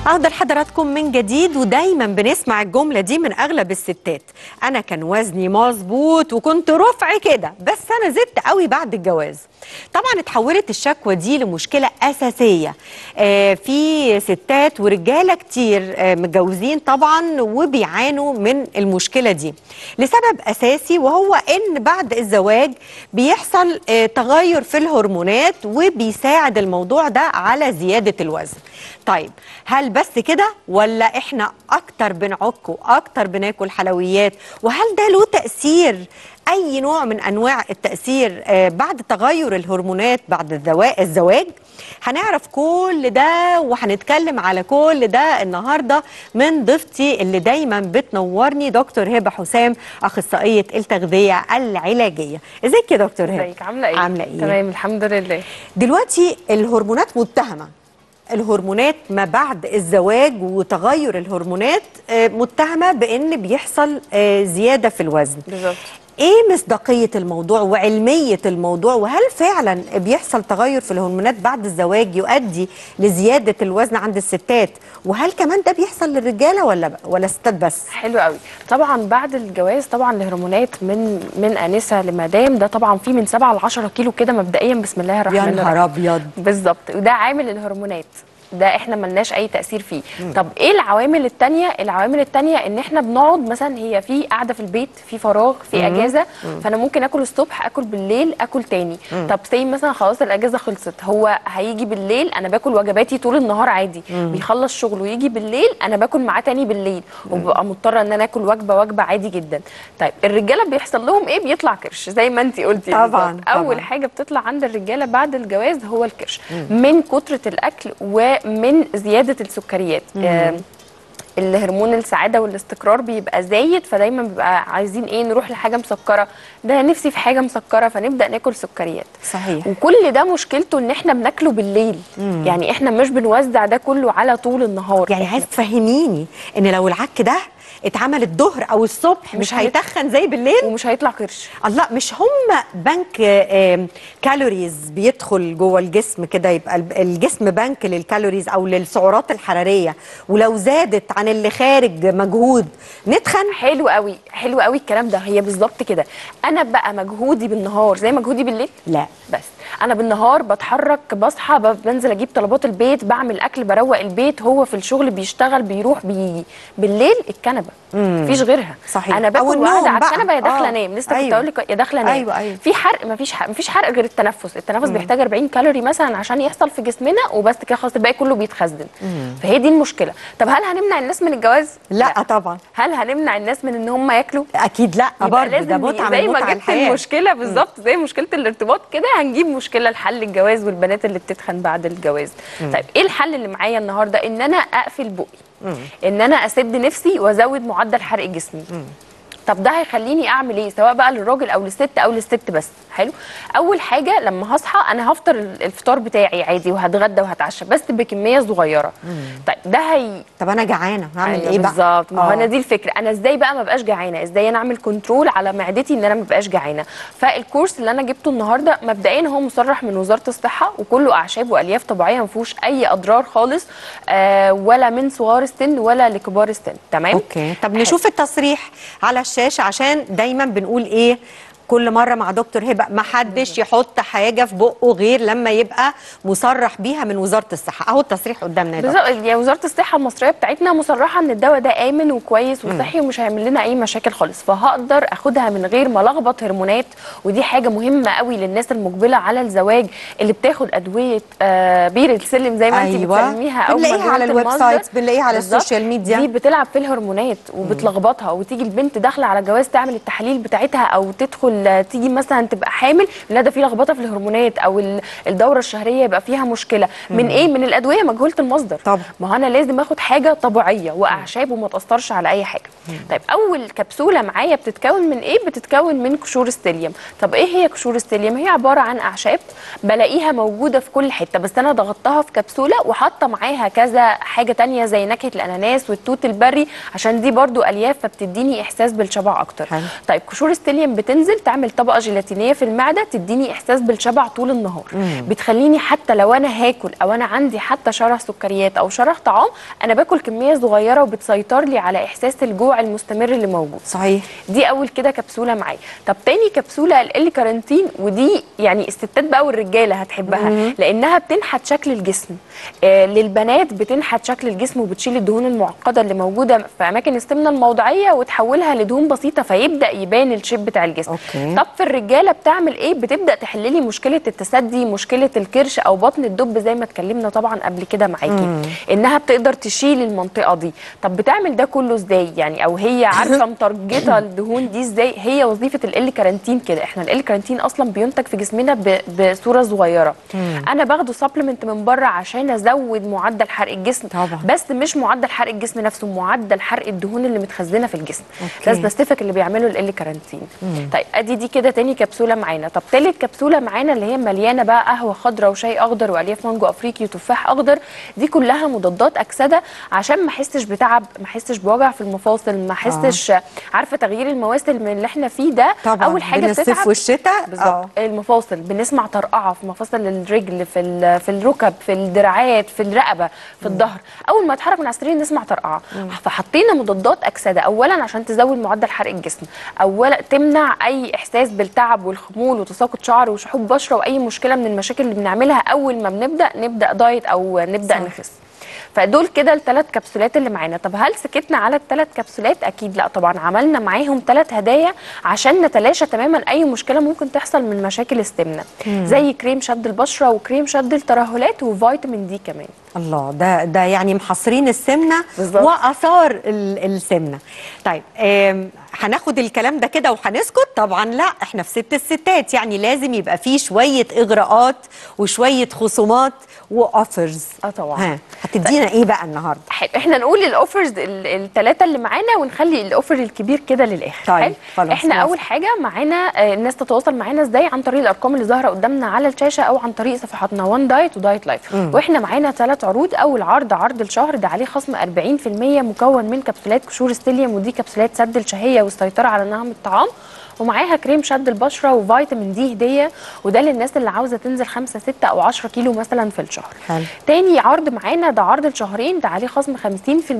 عودة لحضراتكم من جديد ودايما بنسمع الجملة دي من أغلب الستات أنا كان وزني مظبوط وكنت رفع كده بس أنا زدت قوي بعد الجواز طبعا اتحولت الشكوى دي لمشكلة أساسية آه في ستات ورجالة كتير آه متجوزين طبعا وبيعانوا من المشكلة دي لسبب أساسي وهو إن بعد الزواج بيحصل آه تغير في الهرمونات وبيساعد الموضوع ده على زيادة الوزن طيب هل بس كده ولا احنا اكتر بنعك واكتر بناكل حلويات وهل ده له تاثير اي نوع من انواع التاثير آه بعد تغير الهرمونات بعد الزوا- الزواج هنعرف كل ده وهنتكلم على كل ده النهارده من ضيفتي اللي دايما بتنورني دكتور هبه حسام اخصائيه التغذيه العلاجيه ازيك يا دكتور هبه ازيك عامله ايه عامله ايه تمام الحمد لله دلوقتي الهرمونات متهمة الهرمونات ما بعد الزواج وتغير الهرمونات آه، متهمة بأن بيحصل آه، زيادة في الوزن بالظبط ايه مصداقية الموضوع وعلمية الموضوع وهل فعلا بيحصل تغير في الهرمونات بعد الزواج يؤدي لزيادة الوزن عند الستات وهل كمان ده بيحصل للرجالة ولا ولا الستات بس حلو قوي طبعا بعد الجواز طبعا الهرمونات من من انسه لمدام ده طبعا في من 7 ل 10 كيلو كده مبدئيا بسم الله الرحمن يا الرحيم نهار ابيض بالظبط وده عامل الهرمونات ده احنا ملناش اي تاثير فيه طب ايه العوامل التانية العوامل التانية ان احنا بنقعد مثلا هي في قاعده في البيت في فراغ في اجازه فانا ممكن اكل الصبح اكل بالليل اكل تاني طب سي مثلا خلاص الاجازه خلصت هو هيجي بالليل انا باكل وجباتي طول النهار عادي بيخلص شغله ويجي بالليل انا باكل معاه تاني بالليل وببقى مضطره ان انا اكل وجبه وجبه عادي جدا طيب الرجاله بيحصل لهم ايه بيطلع كرش زي ما انت قلتي طبعاً، بالظبط. اول طبعاً. حاجه بتطلع عند الرجاله بعد الجواز هو الكرش من كتره الاكل ومن زياده السكريات آم، الهرمون السعاده والاستقرار بيبقى زايد فدايما بيبقى عايزين ايه نروح لحاجه مسكره ده نفسي في حاجه مسكره فنبدا ناكل سكريات صحيح وكل ده مشكلته ان احنا بناكله بالليل يعني احنا مش بنوزع ده كله على طول النهار يعني إحنا عايز تفهميني ان لو العك ده اتعمل الظهر او الصبح مش, مش هيت- هيتخن زي بالليل ومش هيطلع كرش الله مش هم بنك آم، كالوريز بيدخل جوه الجسم كده يبقى الب- الجسم بنك للكالوريز او للسعرات الحراريه ولو زادت عن اللي خارج مجهود نتخن حلو قوي حلو قوي الكلام ده هي بالظبط كده انا بقى مجهودي بالنهار زي مجهودي بالليل لا بس انا بالنهار بتحرك بصحى ب- بنزل اجيب طلبات البيت بعمل اكل بروق البيت هو في الشغل بيشتغل بيروح بيجي بالليل الكنبه مفيش غيرها صحيح. انا أو باكل النوم وقاعده على بقى. الكنبه يا داخله آه. انام لسه أيوة. كنت اقول لك يا داخله انام أيوة، أيوة. في حرق مفيش حرق مفيش حرق غير التنفس التنفس بيحتاج 40 كالوري مثلا عشان يحصل في جسمنا وبس كده خلاص الباقي كله بيتخزن فهي دي المشكله طب هل هنمنع الناس من الجواز لا طبعا هل هنمنع الناس من ان هم ياكلوا اكيد لا يبقى برضه ده لازم متعه زي من ما متع جبت الحياه المشكله بالظبط زي مشكله الارتباط كده هنجيب مشكله لحل الجواز والبنات اللي بتتخن بعد الجواز طيب ايه الحل اللي معايا النهارده ان انا اقفل بقي ان انا اسد نفسي وازود معدل حرق جسمي طب ده هيخليني اعمل ايه سواء بقى للراجل او للست او للست بس حلو اول حاجه لما هصحى انا هفطر الفطار بتاعي عادي وهتغدى وهتعشى بس بكميه صغيره طيب ده هي طب انا جعانه هعمل أيوة ايه بقى بالظبط ما هو آه. انا دي الفكره انا ازاي بقى ما بقاش جعانه ازاي انا اعمل كنترول على معدتي ان انا ما بقاش جعانه فالكورس اللي انا جبته النهارده مبدئيا هو مصرح من وزاره الصحه وكله اعشاب والياف طبيعيه ما فيهوش اي اضرار خالص آه ولا من صغار السن ولا لكبار السن تمام اوكي طب نشوف التصريح على الشاشه عشان دايما بنقول ايه كل مره مع دكتور هبه ما حدش يحط حاجه في بقه غير لما يبقى مصرح بيها من وزاره الصحه اهو التصريح قدامنا يا دكتور. بالظبط يعني وزاره الصحه المصريه بتاعتنا مصرحه ان الدواء ده امن وكويس وصحي ومش هيعمل لنا اي مشاكل خالص فهقدر اخدها من غير ما الخبط هرمونات ودي حاجه مهمه قوي للناس المقبله على الزواج اللي بتاخد ادويه آه بير السلم زي ما انت أيوة. بتسميها او بنلاقيها مجهولة على الويب المصدر. سايتس، بنلاقيها على بالظبط. السوشيال ميديا. دي بتلعب في الهرمونات وبتلخبطها وتيجي البنت داخله على جواز تعمل التحاليل بتاعتها او تدخل آه، تيجي مثلا تبقى حامل لا ده في لخبطه في الهرمونات او ال- الدوره الشهريه يبقى فيها مشكله من ايه من الادويه مجهوله المصدر طبعا. ما هو انا لازم اخد حاجه طبيعيه واعشاب وما تاثرش على اي حاجه طيب اول كبسوله معايا بتتكون من ايه بتتكون من قشور الستيليوم طب ايه هي قشور الستيليوم هي عباره عن اعشاب بلاقيها موجوده في كل حته بس انا ضغطتها في كبسوله وحاطه معاها كذا حاجه تانية زي نكهه الاناناس والتوت البري عشان دي برضو الياف فبتديني احساس بالشبع اكتر حلو. طيب قشور الستيليوم بتنزل تعمل طبقه جيلاتينيه في المعده تديني احساس بالشبع طول النهار بتخليني حتى لو انا هاكل او انا عندي حتى شره سكريات او شره طعام انا باكل كميه صغيره وبتسيطر لي على احساس الجوع المستمر اللي موجود صحيح دي اول كده كبسوله معايا طب تاني كبسوله ال كارنتين ودي يعني الستات بقى والرجاله هتحبها لانها بتنحت شكل الجسم آه للبنات بتنحت شكل الجسم وبتشيل الدهون المعقده اللي موجوده في اماكن السمنه الموضعيه وتحولها لدهون بسيطه فيبدا يبان الشيب بتاع الجسم أوكي. طب في الرجاله بتعمل ايه بتبدا تحل لي مشكله التسدي مشكله الكرش او بطن الدب زي ما اتكلمنا طبعا قبل كده معاكي انها بتقدر تشيل المنطقه دي طب بتعمل ده كله ازاي يعني او هي عارفه مترجطه الدهون دي ازاي هي وظيفه ال كارنتين كده احنا ال كارنتين اصلا بينتج في جسمنا ب- بصوره صغيره انا باخده سبلمنت من بره عشان ازود معدل حرق الجسم طبعا. بس مش معدل حرق الجسم نفسه معدل حرق الدهون اللي متخزنه في الجسم أوكي. ده سبيسيفيك اللي بيعمله ال كارنتين طيب ادي دي كده تاني كبسوله معانا طب تالت كبسوله معانا اللي هي مليانه بقى قهوه خضراء وشاي اخضر والياف مانجو افريقي وتفاح اخضر دي كلها مضادات اكسده عشان ما احسش بتعب ما احسش بوجع في المفاصل ما احسش عارفه تغيير المواسم من اللي احنا فيه ده طبعا اول حاجه بين الصيف بتتعب والشتاء بالظبط المفاصل بنسمع طرقعه في مفاصل الرجل في ال- في الركب في الدراعات في الرقبه في الظهر اول ما اتحرك من على السرير نسمع طرقعه فحطينا مضادات اكسده اولا عشان تزود معدل حرق الجسم اولا تمنع اي احساس بالتعب والخمول وتساقط شعر وشحوب بشره واي مشكله من المشاكل اللي بنعملها اول ما بنبدا نبدا دايت او نبدا صح. نخس فدول كده الثلاث كبسولات اللي معانا طب هل سكتنا على الثلاث كبسولات اكيد لا طبعا عملنا معاهم ثلاث هدايا عشان نتلاشى تماما اي مشكله ممكن تحصل من مشاكل السمنه زي كريم شد البشره وكريم شد الترهلات وفيتامين دي كمان الله ده ده يعني محصرين السمنه بالظبط. واثار ال- السمنه طيب آم، هناخد الكلام ده كده وهنسكت طبعا لا احنا في ست الستات يعني لازم يبقى فيه شويه اغراءات وشويه خصومات واوفرز اه طبعا ها هتدينا ايه بقى النهارده حلو احنا نقول الاوفرز الثلاثه اللي معانا ونخلي الاوفر الكبير كده للاخر طيب، حلو؟ خلاص، احنا موافقة. اول حاجه معانا آه، الناس تتواصل معانا ازاي عن طريق الارقام اللي ظاهره قدامنا على الشاشه او عن طريق صفحاتنا وان دايت ودايت لايف واحنا معانا ثلاث عروض اول عرض عرض الشهر ده عليه خصم 40% مكون من كبسولات قشور السيليوم ودي كبسولات سد الشهيه والسيطره على نهم الطعام ومعاها كريم شد البشره وفيتامين دي هديه وده للناس اللي عاوزه تنزل 5 6 او 10 كيلو مثلا في الشهر حلو. تاني عرض معانا ده عرض الشهرين ده عليه خصم 50%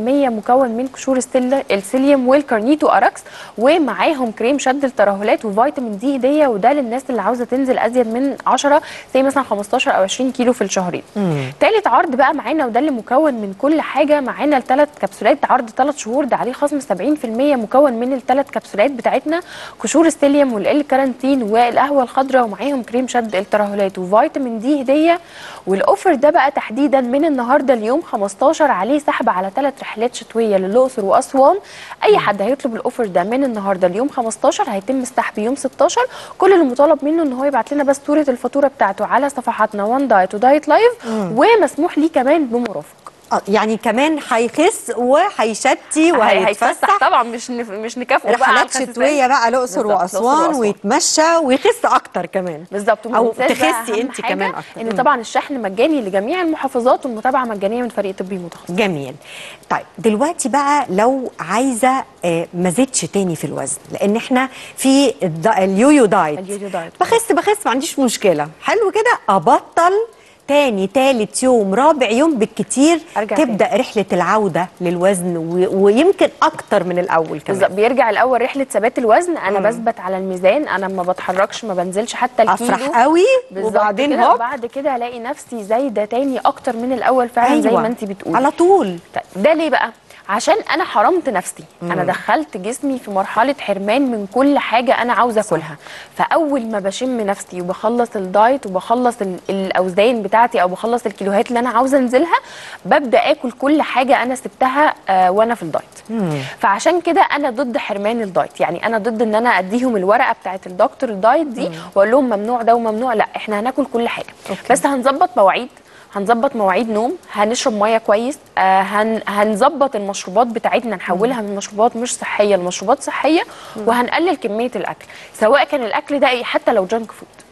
مكون من قشور السل- السيليوم والكارنيتو اركس ومعاهم كريم شد الترهلات وفيتامين دي هديه وده للناس اللي عاوزه تنزل ازيد من 10 زي مثلا 15 او 20 كيلو في الشهرين تالت عرض بقى معانا وده اللي مكون من كل حاجه معانا الثلاث كبسولات عرض ثلاث شهور ده عليه خصم 70% مكون من الثلاث كبسولات بتاعتنا قشور الستيليوم والال كارانتين والقهوه الخضراء ومعاهم كريم شد الترهلات وفيتامين دي هديه والاوفر ده بقى تحديدا من النهارده اليوم 15 عليه سحب على ثلاث رحلات شتويه للاقصر واسوان اي حد هيطلب الاوفر ده من النهارده اليوم 15 هيتم السحب يوم 16 كل اللي مطالب منه ان هو يبعت لنا بس صوره الفاتوره بتاعته على صفحاتنا وان دايت ودايت لايف ومسموح ليه كمان بمرافق آه، يعني كمان هيخس وهيشتي هي- وهيتفسح هيتفسح طبعا مش نف... مش نكافئه بقى على رحلات الخسسان. شتويه بقى الاقصر بالظبط، واسوان ويتمشى ويخس اكتر كمان بالظبط وما او ننساش بقى تخسي أهم انت حاجة كمان اكتر ان مم. طبعا الشحن مجاني لجميع المحافظات والمتابعه مجانيه من فريق طبي متخصص جميل طيب دلوقتي بقى لو عايزه آه، ما زدش تاني في الوزن لان احنا في الد- اليويو دايت اليويو دايت. بخس بخس ما عنديش مشكله حلو كده ابطل تاني تالت يوم رابع يوم بالكتير أرجع تبدا رحله العوده للوزن و... ويمكن اكتر من الاول كمان بالظبط بيرجع الاول رحله ثبات الوزن انا بثبت على الميزان انا ما بتحركش ما بنزلش حتى الكيلو افرح قوي بالظبط وبعدين كده، هوب وبعد كده الاقي نفسي زايده تاني اكتر من الاول فعلا زي ما انت بتقولي على طول طيب ده ليه بقى عشان انا حرمت نفسي انا دخلت جسمي في مرحله حرمان من كل حاجه انا عاوزه اكلها فاول ما بشم نفسي وبخلص الدايت وبخلص ال- الاوزان بتاعتي او بخلص الكيلوهات اللي انا عاوزه انزلها ببدا اكل كل حاجه انا سبتها آه وانا في الدايت فعشان كده انا ضد حرمان الدايت يعني انا ضد ان انا اديهم الورقه بتاعت الدكتور الدايت دي واقول لهم ممنوع ده وممنوع لا احنا هناكل كل حاجه أوكي. بس هنظبط مواعيد هنظبط مواعيد نوم هنشرب ميه كويس آه هن هنظبط المشروبات بتاعتنا نحولها من مشروبات مش صحيه لمشروبات صحيه وهنقلل كميه الاكل سواء كان الاكل ده إيه، حتى لو جانك فود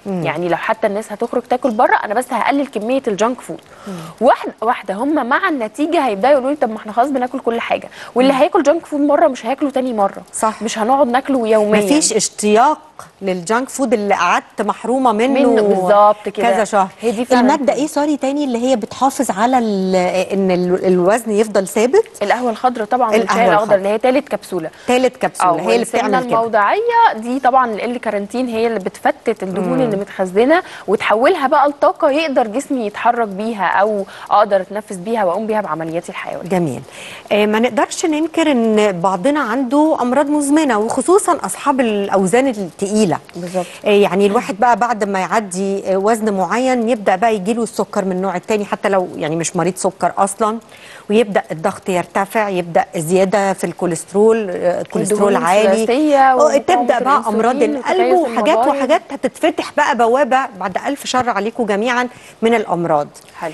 يعني لو حتى الناس هتخرج تاكل بره انا بس هقلل كميه الجانك فود واحده واحده هم مع النتيجه هيبداوا يقولوا لي طب ما احنا خلاص بناكل كل حاجه واللي هياكل جانك فود مره مش هياكله تاني مره صح. مش هنقعد ناكله يوميا مفيش اشتياق للجانك فود اللي قعدت محرومه منه منه بالظبط كده. كذا شهر هي دي فعلا الماده الفكرة. ايه سوري تاني اللي هي بتحافظ على ال- ان ال- الوزن يفضل ثابت القهوه الخضراء طبعا القهوة والشاي الاخضر الخضراء. اللي هي تالت كبسوله ثالث كبسوله أو هي اللي السمنه بتعمل كده الموضعيه دي طبعا ال كارنتين هي اللي بتفتت الدهون اللي متخزنه وتحولها بقى لطاقه يقدر جسمي يتحرك بيها او اقدر اتنفس بيها واقوم بيها بعملياتي الحيويه جميل آه ما نقدرش ننكر ان بعضنا عنده امراض مزمنه وخصوصا اصحاب الاوزان الثقيله بالظبط. آه يعني الواحد بقى بعد ما يعدي آه وزن معين يبدا بقى يجيله السكر من النوع الثاني حتى لو يعني مش مريض سكر اصلا ويبدا الضغط يرتفع يبدا زياده في الكوليسترول آه الكوليسترول الدهون عالي الثلاثية آه، ومقاومة تبدا بقى امراض الأنسولين القلب وتكيس وحاجات المبايض. وحاجات هتتفتح بقى بوابه بعد الف شر عليكم جميعا من الامراض حلو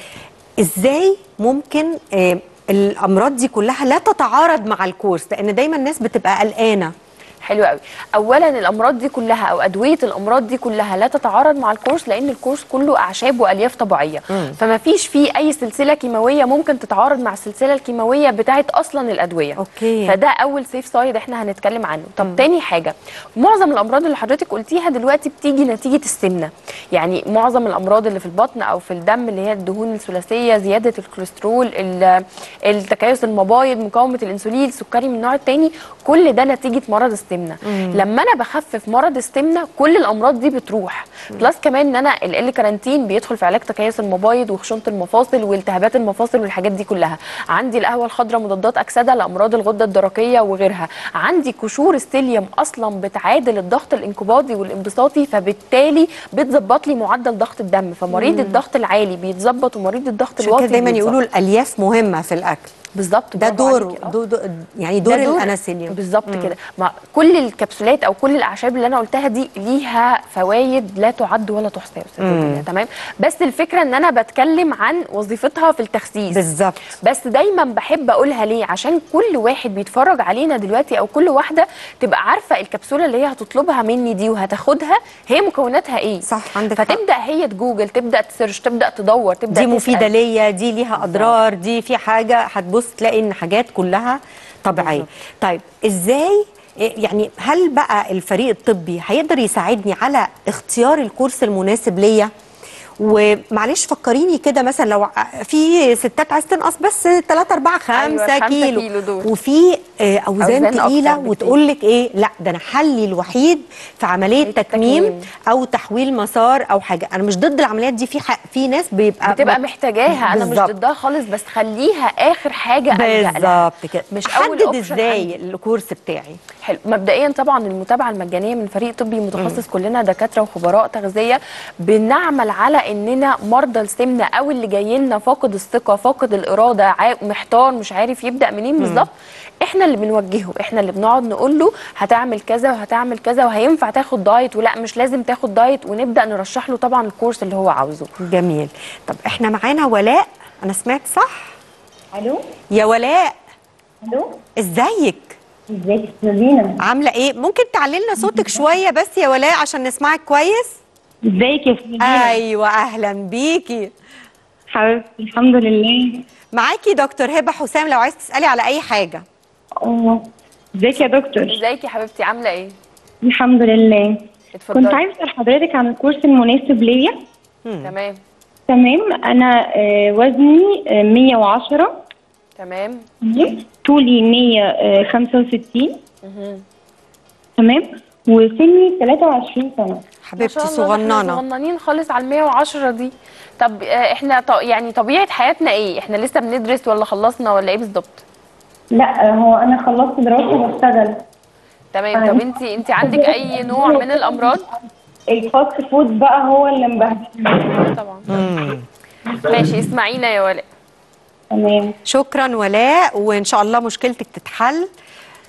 ازاي ممكن آه، الامراض دي كلها لا تتعارض مع الكورس لان دايما الناس بتبقى قلقانه حلو قوي اولا الامراض دي كلها او ادويه الامراض دي كلها لا تتعارض مع الكورس لان الكورس كله اعشاب والياف طبيعيه فما فيش فيه اي سلسله كيماويه ممكن تتعارض مع السلسله الكيماويه بتاعه اصلا الادويه أوكي. فده اول سيف سايد احنا هنتكلم عنه طب تاني حاجه معظم الامراض اللي حضرتك قلتيها دلوقتي بتيجي نتيجه السمنه يعني معظم الامراض اللي في البطن او في الدم اللي هي الدهون الثلاثيه زياده الكوليسترول ال- التكيس المبايض مقاومه الانسولين السكري من النوع الثاني كل ده نتيجه مرض السمنه لما انا بخفف مرض السمنه كل الامراض دي بتروح بلس كمان ان انا ال كارنتين بيدخل في علاج تكيس المبايض وخشونه المفاصل والتهابات المفاصل والحاجات دي كلها عندي القهوه الخضراء مضادات اكسده لامراض الغده الدرقيه وغيرها عندي قشور السيليوم اصلا بتعادل الضغط الانقباضي والانبساطي فبالتالي بتظبط لي معدل ضغط الدم فمريض الضغط العالي بيتظبط ومريض الضغط عشان الواطي كده دايما بيتظبط. يقولوا الالياف مهمه في الاكل بالظبط ده برافو دوره عليكي. آه. دو دو يعني دور, ده الاناسيليوم بالظبط كده مع كل الكبسولات او كل الاعشاب اللي انا قلتها دي ليها فوائد لا تعد ولا تحصى يا استاذه دنيا، تمام بس الفكره ان انا بتكلم عن وظيفتها في التخسيس بالظبط بس دايما بحب اقولها ليه عشان كل واحد بيتفرج علينا دلوقتي او كل واحده تبقى عارفه الكبسوله اللي هي هتطلبها مني دي وهتاخدها هي مكوناتها ايه صح، عندك حق. فتبدا هي تجوجل تبدا تسيرش تبدا تدور تبدا دي تسأل. مفيده ليا دي ليها اضرار دي في حاجه هتبص تلاقي ان حاجات كلها طبيعيه طيب ازاي يعني هل بقى الفريق الطبي هيقدر يساعدني على اختيار الكورس المناسب ليا ومعلش فكريني كده مثلا لو في ستات عايز تنقص بس 3 4 5 أيوة، خمسة كيلو, كيلو دول. وفي آه، اوزان أوزان تقيله أكتر بكتير. وتقول لك ايه لا ده انا حلي الوحيد في عمليه التكميم. تكميم او تحويل مسار او حاجه انا مش ضد العمليات دي في حق في ناس بيبقى بتبقى مت- محتاجاها انا مش بالظبط. ضدها خالص بس خليها اخر حاجه ألجأ لها. بالظبط كده مش اول حدد option ازاي عندي. الكورس بتاعي حلو مبدئيا طبعا المتابعه المجانيه من فريق طبي متخصص كلنا دكاتره وخبراء تغذيه بنعمل على اننا مرضى السمنه او اللي جاي لنا فاقد الثقه فاقد الاراده عا- محتار مش عارف يبدا منين بالظبط احنا اللي بنوجهه احنا اللي بنقعد نقول له هتعمل كذا وهتعمل كذا وهينفع تاخد دايت ولا مش لازم تاخد دايت ونبدا نرشح له طبعا الكورس اللي هو عاوزه جميل طب احنا معانا ولاء انا سمعت صح الو يا ولاء الو ازيك ازيك يا استاذه زينب عامله ايه ممكن تعلي لنا صوتك شويه بس يا ولاء عشان نسمعك كويس ازيك يا استاذه زينب ايوه اهلا بيكي حبيبتي الحمد لله معاكي دكتور هبه حسام لو عايز تسالي على اي حاجه اه ازيك يا دكتور ازيك يا حبيبتي عامله ايه الحمد لله اتفضلي. كنت عايزه اسال حضرتك عن الكورس المناسب ليا تمام تمام انا آه، وزني آه، 110 تمام تمام طولي 165 مهم. تمام وسني 23 سنه ما حبيبتي شاء الله، ده احنا صغننه صغننين خالص على ال 110 دي طب آه، احنا ط... يعني طبيعه حياتنا ايه احنا لسه بندرس ولا خلصنا ولا ايه بالظبط لا آه، هو انا خلصت دراسه وبشتغل تمام طب انت انت عندك اي نوع من الامراض الفاست فود بقى هو اللي مبهدلني آه، طبعا ماشي اسمعينا يا ولاء تمام شكرا ولاء وان شاء الله مشكلتك تتحل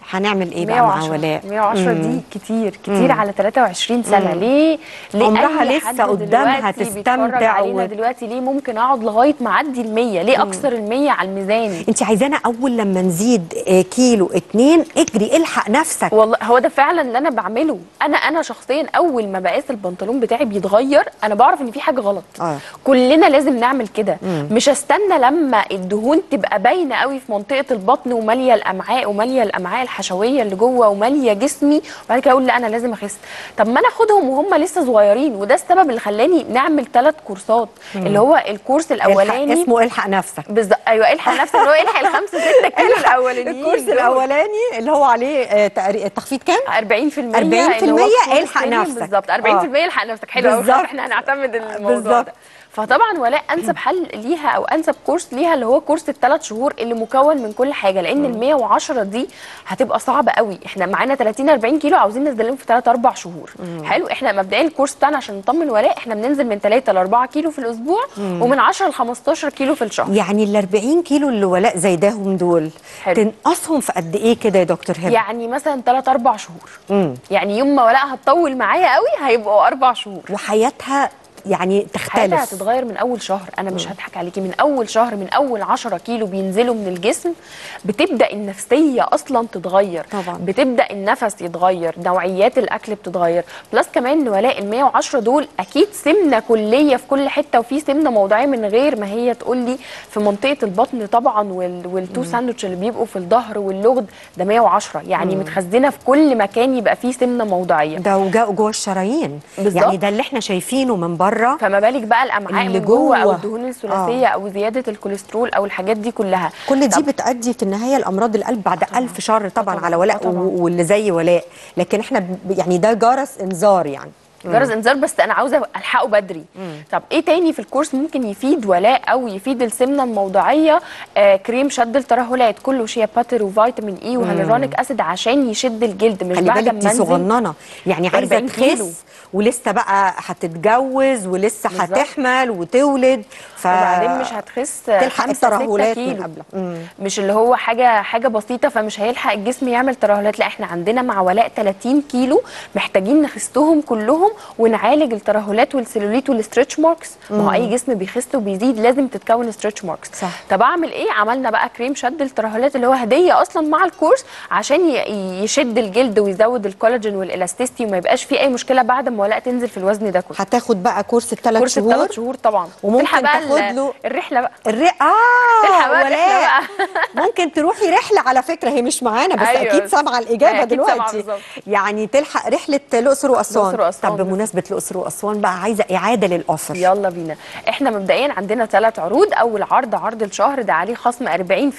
هنعمل ايه بقى مع 110 ولاء 110 مم. دي كتير كتير على 23 سنه ليه ليه عمرها أي لسه حد قدامها دلوقتي تستمتع بيتفرج علينا و- دلوقتي ليه ممكن اقعد لغايه ما اعدي ال 100 ليه اكسر ال 100 على الميزان انت عايزانا اول لما نزيد آه، كيلو اتنين اجري الحق نفسك والله هو ده فعلا اللي انا بعمله انا انا شخصيا اول ما بقاس البنطلون بتاعي بيتغير انا بعرف ان في حاجه غلط آه. كلنا لازم نعمل كده مش استنى لما الدهون تبقى باينه قوي في منطقه البطن وماليه الامعاء وماليه الامعاء الحشويه اللي جوه وماليه جسمي وبعد كده اقول لا انا لازم اخس طب ما انا اخدهم وهم لسه صغيرين وده السبب اللي خلاني نعمل ثلاث كورسات اللي هو الكورس الحق الاولاني اسمه الحق نفسك بالظبط ايوه الحق نفسك اللي هو الحق الخمسه سته كيلو الاولانيين الكورس دول. الاولاني اللي هو عليه آه، تقري- التخفيض كام 40% 40% اللي هو الكورس الحق التاني نفسك. بالظبط 40% آه. الحق نفسك حلو قوي بالظبط. احنا هنعتمد الموضوع بالظبط. ده فطبعا ولاء انسب حل ليها او انسب كورس ليها اللي هو كورس الثلاث شهور اللي مكون من كل حاجه لان ال 110 دي هتبقى صعبه قوي احنا معانا 30 40 كيلو عاوزين ننزلهم في 3 4 شهور حلو احنا مبدئيا الكورس بتاعنا عشان نطمن ولاء احنا بننزل من 3 ل 4 كيلو في الاسبوع ومن 10 ل 15 كيلو في الشهر يعني ال 40 كيلو اللي ولاء زايداهم دول حلو. تنقصهم في قد ايه كده يا دكتور هبه يعني مثلا 3 4 شهور مم. يعني يوم ما ولاء هتطول معايا قوي هيبقوا 4 شهور وحياتها يعني حياتها تختلف هتتغير من اول شهر انا مش هضحك عليكي من اول شهر من اول 10 كيلو بينزلوا من الجسم بتبدا النفسيه اصلا تتغير طبعا. بتبدا النفس يتغير نوعيات الاكل بتتغير بلس كمان ان ولاء ال 110 دول اكيد سمنه كليه في كل حته وفي سمنه موضعيه من غير ما هي تقول لي في منطقه البطن طبعا وال... والتو ساندوتش اللي بيبقوا في الظهر واللغد ده 110 يعني متخزنه في كل مكان يبقى فيه سمنه موضعيه ده وجا- جوه الشرايين بالظبط. يعني ده اللي احنا شايفينه من بره فما بالك بقى الامعاء اللي من جوه او جوه. الدهون الثلاثيه او زياده الكوليسترول او الحاجات دي كلها كل دي طب بتؤدي في النهايه لامراض القلب بعد ألف شر طبعا طبعاً. على ولاء آه طبعاً. و- واللي زي ولاء لكن احنا ب- يعني ده جرس انذار يعني جرس انذار بس انا عاوزه الحقه بدري طب ايه تاني في الكورس ممكن يفيد ولاء او يفيد السمنه الموضعيه آه كريم شد الترهلات كله شيا باتر وفيتامين اي وهيلورونيك اسيد عشان يشد الجلد مش خلي بعد بالك ما دي انزل صغننه يعني عايزه 40 كيلو. تخس ولسه بقى هتتجوز ولسه بالظبط. هتحمل وتولد ف وبعدين مش هتخس تلحق 5 الترهلات من كيلو قبلها. مم. مش اللي هو حاجه حاجه بسيطه فمش هيلحق الجسم يعمل ترهلات لا احنا عندنا مع ولاء 30 كيلو محتاجين نخسهم كلهم ونعالج الترهلات والسيلوليت والستريتش ماركس ما هو اي جسم بيخس وبيزيد لازم تتكون ستريتش ماركس صح. طب اعمل ايه عملنا بقى كريم شد الترهلات اللي هو هديه اصلا مع الكورس عشان ي- يشد الجلد ويزود الكولاجين والالاستيستي وما يبقاش في اي مشكله بعد ما ولاء تنزل في الوزن ده كله هتاخد بقى كورس الثلاث كورس شهور الثلاث شهور طبعا وممكن تلحق بقى تاخد ال- له- الرحله بقى الرق اه تلحق بقى ولاء. الرحلة بقى. ممكن تروحي رحله على فكره هي مش معانا بس أيوة. اكيد سامعه الاجابه أكيد سامعة دلوقتي بالظبط. يعني تلحق رحله الاقصر واسوان الأقصر وأسوان طب بمناسبه الاقصر واسوان بقى عايزه اعاده للاوفر يلا بينا احنا مبدئيا عندنا ثلاث عروض اول عرض عرض الشهر ده عليه خصم 40%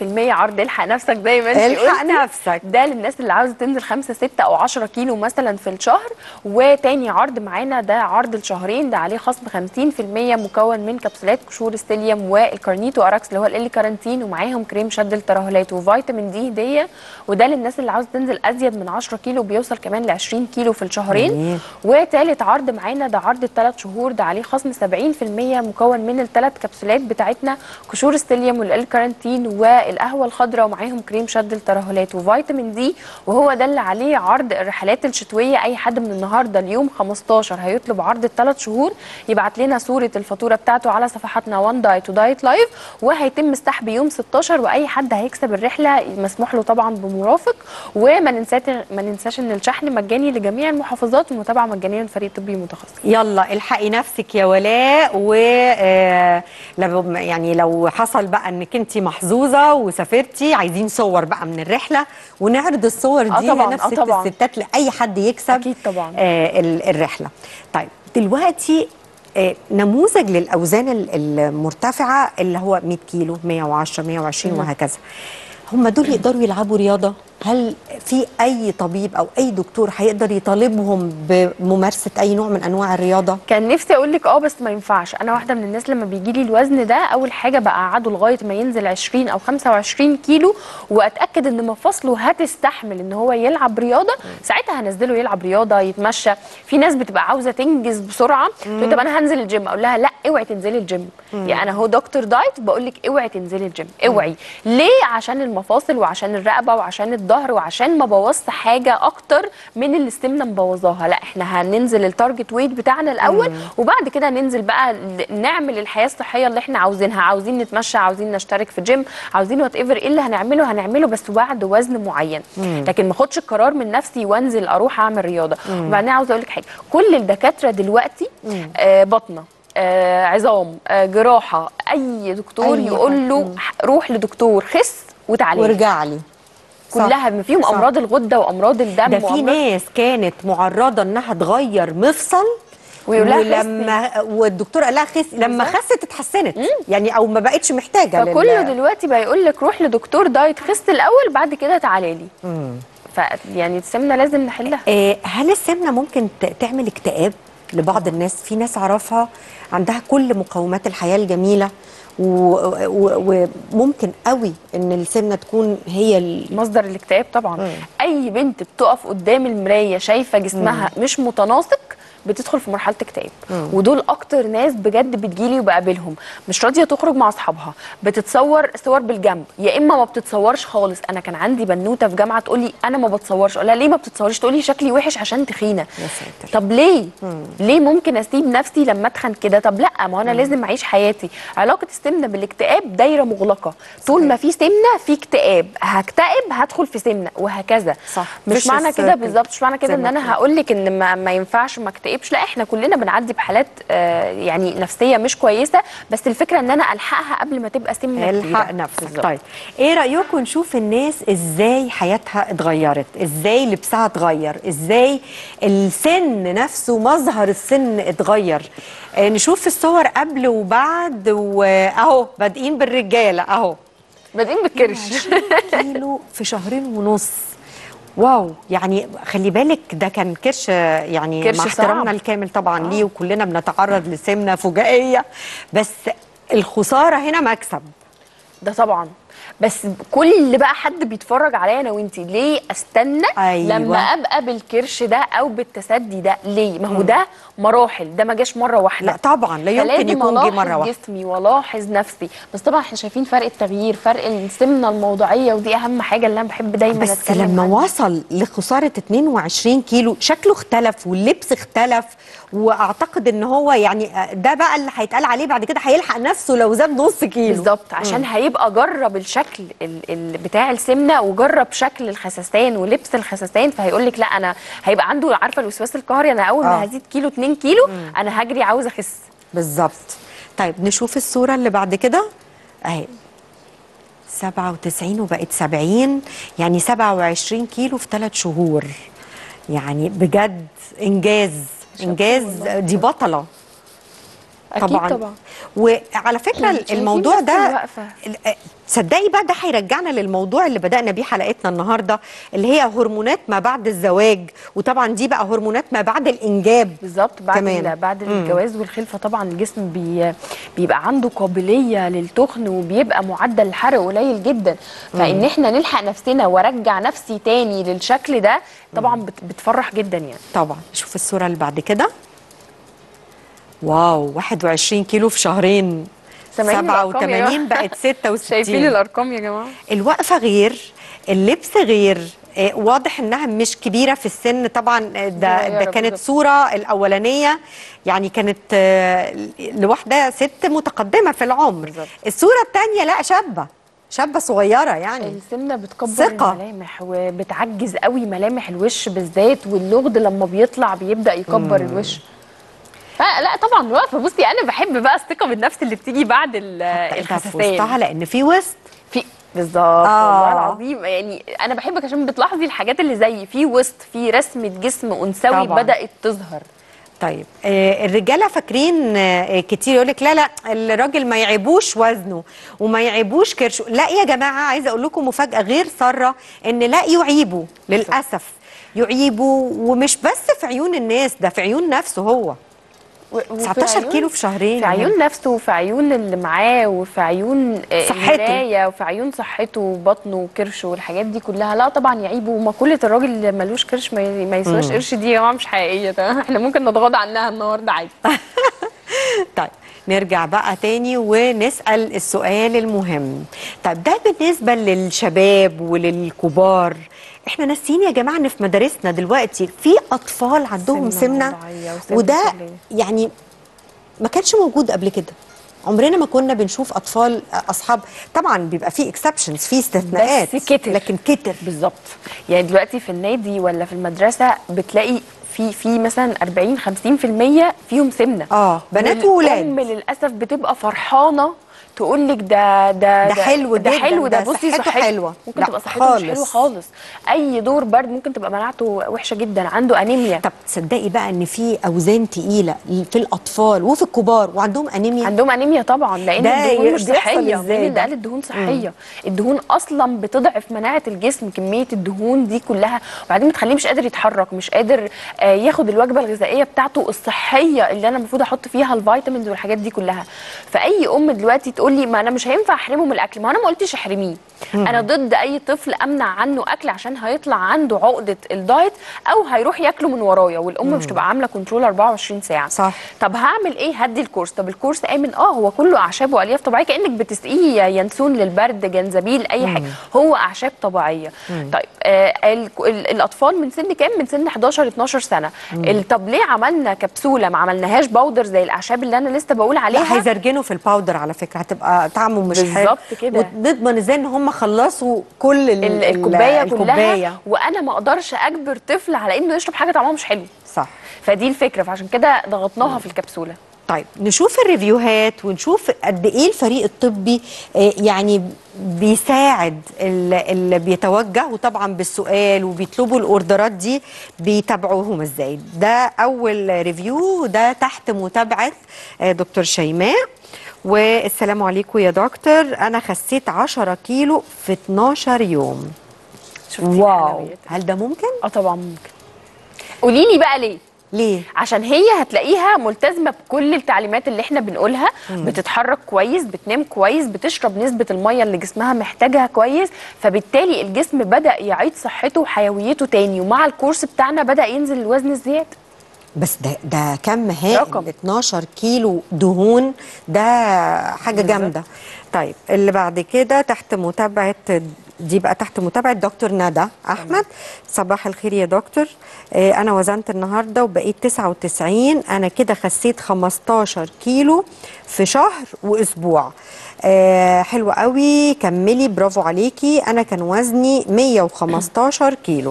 عرض الحق نفسك زي ما انت الحق قلتي. نفسك. ده للناس اللي عاوزه تنزل 5 6 او 10 كيلو مثلا في الشهر وتاني عرض معانا ده عرض الشهرين ده عليه خصم 50% مكون من كبسولات قشور السيليوم والكارنيتو اراكس اللي هو ال كارانتين ومعاهم كريم شد الترهلات وفيتامين دي هديه وده للناس اللي عاوزه تنزل ازيد من 10 كيلو بيوصل كمان ل 20 كيلو في الشهرين جميل. وتالت عرض معانا ده عرض الثلاث شهور ده عليه خصم 70% مكون من الثلاث كبسولات بتاعتنا قشور السيليوم والكارانتين والقهوه الخضراء ومعاهم كريم شد الترهلات وفيتامين دي وهو ده اللي عليه عرض الرحلات الشتويه اي حد من النهارده اليوم 15 هيطلب عرض الثلاث شهور يبعت لنا صوره الفاتوره بتاعته على صفحاتنا وان دايت ودايت لايف وهيتم السحب يوم 16 واي حد هيكسب الرحله مسموح له طبعا بمرافق وما ننساش ما ننساش ان الشحن مجاني لجميع المحافظات ومتابعه مجانيه من فريق طبي متخصص يلا الحقي نفسك يا ولاء و آه، لو- يعني لو حصل بقى انك انت محظوظه وسافرتي عايزين صور بقى من الرحله ونعرض الصور آه دي طبعاً، نفس آه طبعاً. الستات لاي حد يكسب أكيد طبعاً. آه ال- الرحله طيب دلوقتي آه، نموذج للاوزان ال- المرتفعه اللي هو 100 كيلو 110 120 وهكذا هم دول يقدروا يلعبوا رياضه هل في اي طبيب او اي دكتور هيقدر يطالبهم بممارسه اي نوع من انواع الرياضه كان نفسي اقول لك اه بس ما ينفعش انا واحده من الناس لما بيجي لي الوزن ده اول حاجه بقعده لغايه ما ينزل 20 او 25 كيلو واتاكد ان مفاصله هتستحمل ان هو يلعب رياضه ساعتها هنزله يلعب رياضه يتمشى في ناس بتبقى عاوزه تنجز بسرعه تقول طب انا هنزل الجيم اقول لها لا اوعي تنزلي الجيم يعني انا هو دكتور دايت بقول لك اوعي تنزلي الجيم اوعي ليه عشان المفاصل وعشان الرقبه وعشان الظهر وعشان ما بوظت حاجه اكتر من اللي السمنه مبوظاها لا احنا هننزل التارجت ويت بتاعنا الاول وبعد كده ننزل بقى ل- نعمل الحياه الصحيه اللي احنا عاوزينها عاوزين نتمشى عاوزين نشترك في جيم عاوزين وات ايفر ايه اللي هنعمله هنعمله بس بعد وزن معين لكن ما اخدش القرار من نفسي وانزل اروح اعمل رياضه وبعدين عاوزه اقول لك حاجه كل الدكاتره دلوقتي آه بطنه آه عظام آه جراحه اي دكتور أي يقول له روح لدكتور خس وتعالى وارجع لي صح. كلها بما فيهم صح. امراض الغده وامراض الدم ده في وأمراض- ناس كانت معرضه انها تغير مفصل ويقول لها ولما والدكتور قال لها خس لما بالظبط. خست اتحسنت يعني او ما بقتش محتاجه لل- فكله دلوقتي بقى يقول لك روح لدكتور دايت خس الاول بعد كده تعالى لي ف يعني السمنه لازم نحلها آه، هل السمنه ممكن ت- تعمل اكتئاب لبعض الناس في ناس اعرفها عندها كل مقومات الحياه الجميله و- و- وممكن قوي ان السمنه تكون هي ال... مصدر الاكتئاب طبعا اي بنت بتقف قدام المرايه شايفه جسمها مش متناسق بتدخل في مرحله اكتئاب ودول اكتر ناس بجد بتجيلي وبقابلهم مش راضيه تخرج مع اصحابها بتتصور صور بالجنب يا اما ما بتتصورش خالص انا كان عندي بنوته في جامعه تقول لي انا ما بتصورش اقول لها ليه ما بتتصوريش تقول لي شكلي وحش عشان تخينه يا ساتر. طب ليه ليه ممكن اسيب نفسي لما اتخن كده طب لا ما انا لازم اعيش حياتي علاقه السمنه بالاكتئاب دايره مغلقه طول ما في سمنه في اكتئاب هكتئب هدخل في سمنه وهكذا صح. مش vicious معنى كده circle. بالظبط مش معنى كده زي ان ما انا بتقول. هقول لك ان ما, ما ينفعش ما اكتئبش لا احنا كلنا بنعدي بحالات آه يعني نفسيه مش كويسه بس الفكره ان انا الحقها قبل ما تبقى سمنه الحق كتيرة. نفسك بالظبط. طيب ايه رايكم نشوف الناس ازاي حياتها اتغيرت ازاي لبسها اتغير ازاي السن نفسه مظهر السن اتغير آه نشوف الصور قبل وبعد واهو بادئين بالرجاله اهو بادئين بالكرش كيلو في شهرين ونص واو يعني خلي بالك ده كان كرش يعني كرش مع احترامنا صعب. الكامل طبعا ليه وكلنا بنتعرض لسمنه فجائيه بس الخساره هنا مكسب ده طبعا بس كل بقى حد بيتفرج عليا انا وانتي ليه استنى أيوة. لما ابقى بالكرش ده او بالتسدي ده ليه ما هو ده مراحل ده ما جاش مره واحده لا طبعا لا يمكن فلازم يكون جه ألاحظ مره واحده جسمي والاحظ نفسي بس طبعا احنا شايفين فرق التغيير فرق السمنه الموضوعيه ودي اهم حاجه اللي انا بحب دايما بس أتكلم لما عنها. وصل لخساره 22 كيلو شكله اختلف واللبس اختلف واعتقد ان هو يعني ده بقى اللي هيتقال عليه بعد كده هيلحق نفسه لو زاد نص كيلو بالظبط عشان هيبقى جرب الشكل ال ال بتاع السمنه وجرب شكل الخسسان ولبس الخسسان فهيقول لك لا انا هيبقى عنده عارفه الوسواس القهري انا اول آه. ما هزيد كيلو 2 كيلو انا هجري عاوزه اخس بالظبط طيب نشوف الصورة اللي بعد كده اهي 97 وبقت 70 يعني 27 كيلو في ثلاث شهور يعني بجد انجاز انجاز دي بطلة اكيد طبعا طبعا وعلى فكرة شايفين الموضوع بس ده الوقفة. ال- تصدقي بقى ده هيرجعنا للموضوع اللي بدأنا بيه حلقتنا النهارده اللي هي هرمونات ما بعد الزواج وطبعا دي بقى هرمونات ما بعد الإنجاب بالظبط بعد كمان. ال- بعد الجواز والخلفه طبعا الجسم بي بيبقى عنده قابليه للتخن وبيبقى معدل الحرق قليل جدا فان احنا نلحق نفسنا وارجع نفسي تاني للشكل ده طبعا بت بتفرح جدا يعني طبعا شوف الصورة اللي بعد كده واو 21 كيلو في شهرين سامعين الأرقام يا 87 جماعة؟ بقت 66 شايفين الارقام يا جماعه الوقفة غير اللبس غير آه، واضح انها مش كبيره في السن طبعا آه، ده صغيرة ده كانت بالظبط. صوره الاولانيه يعني كانت آه، لواحده ست متقدمه في العمر بالظبط. الصوره الثانيه لا شابه شابه صغيره يعني السمنه بتكبر ثقة. الملامح وبتعجز قوي ملامح الوش بالذات واللغد لما بيطلع بيبدا يكبر الوش فلا طبعا واقفه بصي انا بحب بقى الثقه بالنفس اللي بتيجي بعد ال- ده في الخسسان وسطها لان في وسط في بالظبط آه. والله العظيم يعني انا بحبك عشان بتلاحظي الحاجات اللي زي في وسط في رسمه جسم انثوي طبعاً. بدات تظهر طيب آه، الرجاله فاكرين آه، كتير يقول لك لا لا الراجل ما يعيبوش وزنه وما يعيبوش كرشه لا يا جماعه عايزه اقول لكم مفاجاه غير ساره ان لا يعيبوا للاسف يعيبوا ومش بس في عيون الناس ده في عيون نفسه هو و- وفي 19 عيون- كيلو في شهرين في عيون نفسه وفي عيون اللي معاه وفي عيون آه، صحته. المراية وفي عيون صحته وبطنه وكرشه والحاجات دي كلها لا طبعا يعيبه ومقولة الراجل اللي ملوش كرش ما ي- ما يسواش قرش دي يا جماعه مش حقيقيه تمام احنا ممكن نتغاضى عنها النهارده عادي طيب نرجع بقى تاني ونسال السؤال المهم طيب ده بالنسبه للشباب وللكبار احنا ناسيين يا جماعه ان في مدارسنا دلوقتي في اطفال عندهم سمنة سمنه موضعية وسمنة وده كلية. يعني ما كانش موجود قبل كده عمرنا ما كنا بنشوف اطفال اصحاب طبعا بيبقى في اكسبشنز في استثناءات بس كتر. لكن كتر بالظبط يعني دلوقتي في النادي ولا في المدرسه بتلاقي في في مثلا 40 50% فيهم سمنه آه، بنات وولاد. الام للاسف بتبقى فرحانه تقول لك ده ده ده حلو ده جداً، حلو ده ده بصي صحته صحته حلوة. ممكن لا، تبقى صحته مش حلوه خالص. خالص اي دور برد ممكن تبقى مناعته وحشه جدا عنده انيميا طب تصدقي بقى ان في اوزان تقيله في الاطفال وفي الكبار وعندهم انيميا عندهم انيميا طبعا لان ده الدهون مش بيحصل صحيه إزاي مين اللي ده؟ قال الدهون صحيه الدهون اصلا بتضعف مناعه الجسم كميه الدهون دي كلها وبعدين بتخليه مش قادر يتحرك مش قادر آه، ياخد الوجبه الغذائيه بتاعته الصحيه اللي انا المفروض احط فيها الفيتامينز والحاجات دي كلها فاي ام دلوقتي تقول لي ما انا مش هينفع احرمه من الاكل ما انا ما قلتش احرميه انا ضد اي طفل امنع عنه اكل عشان هيطلع عنده عقده الدايت او هيروح ياكله من ورايا والام مش تبقى عامله كنترول 24 ساعه صح. طب هعمل ايه هدي الكورس طب الكورس امن اه هو كله اعشاب والياف طبيعيه كانك بتسقيه ينسون للبرد جنزبيل اي حاجه هو اعشاب طبيعيه طيب آه ال ال الاطفال من سن كام من سن 11 12 سنه ال- طب ليه عملنا كبسوله ما عملناش باودر زي الاعشاب اللي انا لسه بقول عليها لا هيزرجنوا في الباودر على فكره هتبقى طعمه مش حلو بالظبط كده. ونضمن ازاي ان هم خلصوا كل ال- ال- ال- الكوبايه الكوباية. كلها وانا ما اقدرش اجبر طفل على انه يشرب حاجه طعمها مش حلو صح فدي الفكره فعشان كده ضغطناها في الكبسوله طيب نشوف الريفيوهات ونشوف قد ايه الفريق الطبي آه، يعني بيساعد ال- اللي بيتوجه وطبعا بالسؤال وبيطلبوا الاوردرات دي بيتابعوهم ازاي ده اول ريفيو ده تحت متابعه آه، دكتور شيماء والسلام عليكم يا دكتور انا خسيت 10 كيلو في 12 يوم شفتي واو الحلويات؟ هل ده ممكن اه طبعا ممكن قولي لي بقى ليه ليه عشان هي هتلاقيها ملتزمه بكل التعليمات اللي احنا بنقولها بتتحرك كويس بتنام كويس بتشرب نسبه الميه اللي جسمها محتاجها كويس فبالتالي الجسم بدا يعيد صحته وحيويته تاني ومع الكورس بتاعنا بدا ينزل الوزن الزياده بس ده ده كم هائل رقم. 12 كيلو دهون ده حاجه جامده طيب اللي بعد كده تحت متابعه دي بقى تحت متابعه دكتور ندى احمد صباح الخير يا دكتور آه انا وزنت النهارده وبقيت 99 انا كده خسيت 15 كيلو في شهر واسبوع آه حلو قوي كملي برافو عليكي انا كان وزني 115 كيلو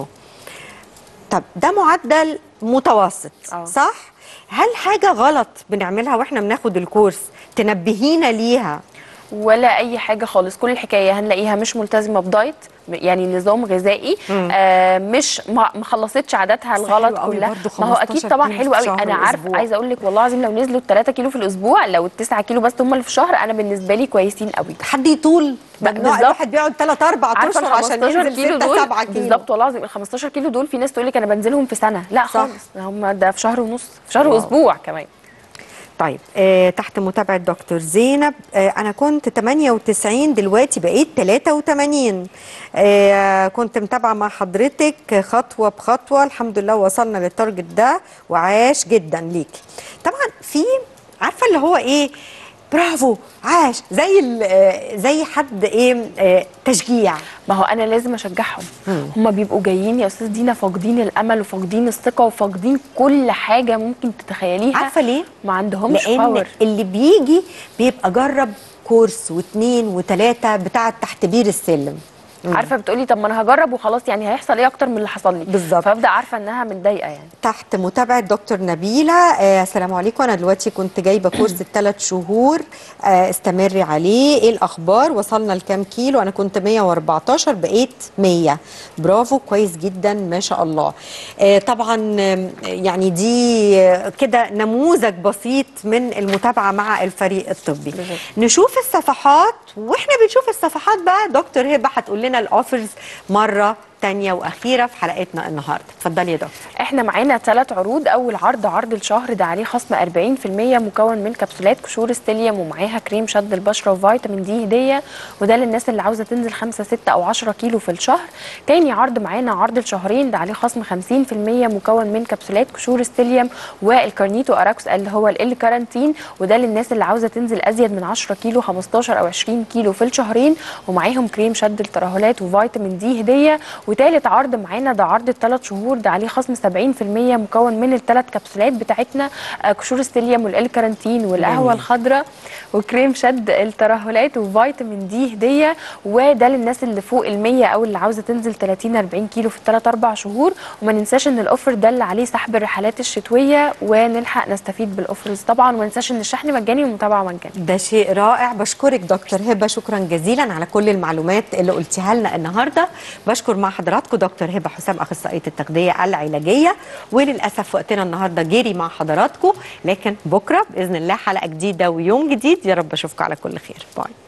طب ده معدل متوسط آه. صح هل حاجه غلط بنعملها واحنا بناخد الكورس تنبهينا ليها ولا اي حاجه خالص كل الحكايه هنلاقيها مش ملتزمه بدايت يعني نظام غذائي آه مش ما ما خلصتش عاداتها بس الغلط حلو قوي كلها برضو ما هو 15 اكيد طبعا كيلو حلو في قوي شهر انا عارف وأسبوع. عايزه اقول لك والله العظيم لو نزلوا 3 كيلو في الاسبوع لو ال 9 كيلو بس هم اللي في الشهر انا بالنسبه لي كويسين قوي حد يطول ده ب- النوع- بالظبط. الواحد بيقعد 3 4 عارفه اشهر ال عشان 15 ينزل كيلو 6 دول 7 كيلو بالظبط والله العظيم ال 15 كيلو دول في ناس تقول لك انا بنزلهم في سنه لا صح. خالص هم ده في شهر ونص في شهر واو. واسبوع كمان طيب آه تحت متابعة دكتور زينب آه أنا كنت 98 دلوقتي بقيت 83 آه كنت متابعة مع حضرتك خطوة بخطوة الحمد لله وصلنا للتارجت ده وعاش جدا ليكي طبعا في عارفة اللي هو إيه برافو عاش زي ال- آه، زي حد ايه آه، تشجيع ما هو انا لازم اشجعهم هم بيبقوا جايين يا استاذ دينا فاقدين الامل وفاقدين الثقه وفاقدين كل حاجه ممكن تتخيليها عارفه ليه ما عندهمش لان باور اللي بيجي بيبقى جرب كورس واثنين وثلاثه بتاع تحت بير السلم عارفه بتقولي طب ما انا هجرب وخلاص يعني هيحصل ايه اكتر من اللي حصل لي بالظبط. فابدا عارفه انها متضايقه يعني تحت متابعة دكتور نبيلة آه السلام عليكم أنا دلوقتي كنت جايبة كورس الثلاث شهور آه استمري عليه إيه الأخبار وصلنا لكام كيلو أنا كنت 114 بقيت 100 برافو كويس جدا ما شاء الله آه طبعا آم، يعني دي آه، كده نموذج بسيط من المتابعة مع الفريق الطبي بالظبط. نشوف الصفحات واحنا بنشوف الصفحات بقى دكتور هبه هتقول لنا الاوفرز مره تانية واخيره في حلقتنا النهارده اتفضلي يا دكتور احنا معانا ثلاث عروض اول عرض عرض الشهر ده عليه خصم 40% مكون من كبسولات قشور ستيليوم ومعاها كريم شد البشره وفيتامين دي هديه وده للناس اللي عاوزه تنزل 5 6 او 10 كيلو في الشهر تاني عرض معانا عرض الشهرين ده عليه خصم 50% مكون من كبسولات قشور ستيليوم والكارنيتو اراكس اللي هو ال كارانتين وده للناس اللي عاوزه تنزل ازيد من 10 كيلو 15 او 20 كيلو في الشهرين ومعاهم كريم شد الترهلات وفيتامين دي هديه وتالت عرض معانا ده عرض الثلاث شهور ده عليه خصم 70% مكون من الثلاث كبسولات بتاعتنا آه، قشور ستيليوم والالكارانتين والقهوه جميل. الخضراء وكريم شد الترهلات وفيتامين دي هديه وده للناس اللي فوق ال 100 او اللي عاوزه تنزل 30 40 كيلو في الثلاث اربع شهور وما ننساش ان الاوفر ده اللي عليه سحب الرحلات الشتويه ونلحق نستفيد بالاوفرز طبعا وما ننساش ان الشحن مجاني والمتابعه مجاني ده شيء رائع بشكرك دكتور هبه شكرا جزيلا على كل المعلومات اللي قلتيها لنا النهارده بشكر مع حضراتكم دكتور هبه حسام اخصائيه التغذيه العلاجيه وللاسف وقتنا النهارده جري مع حضراتكم لكن بكره باذن الله حلقه جديده ويوم جديد يا رب اشوفكم على كل خير باي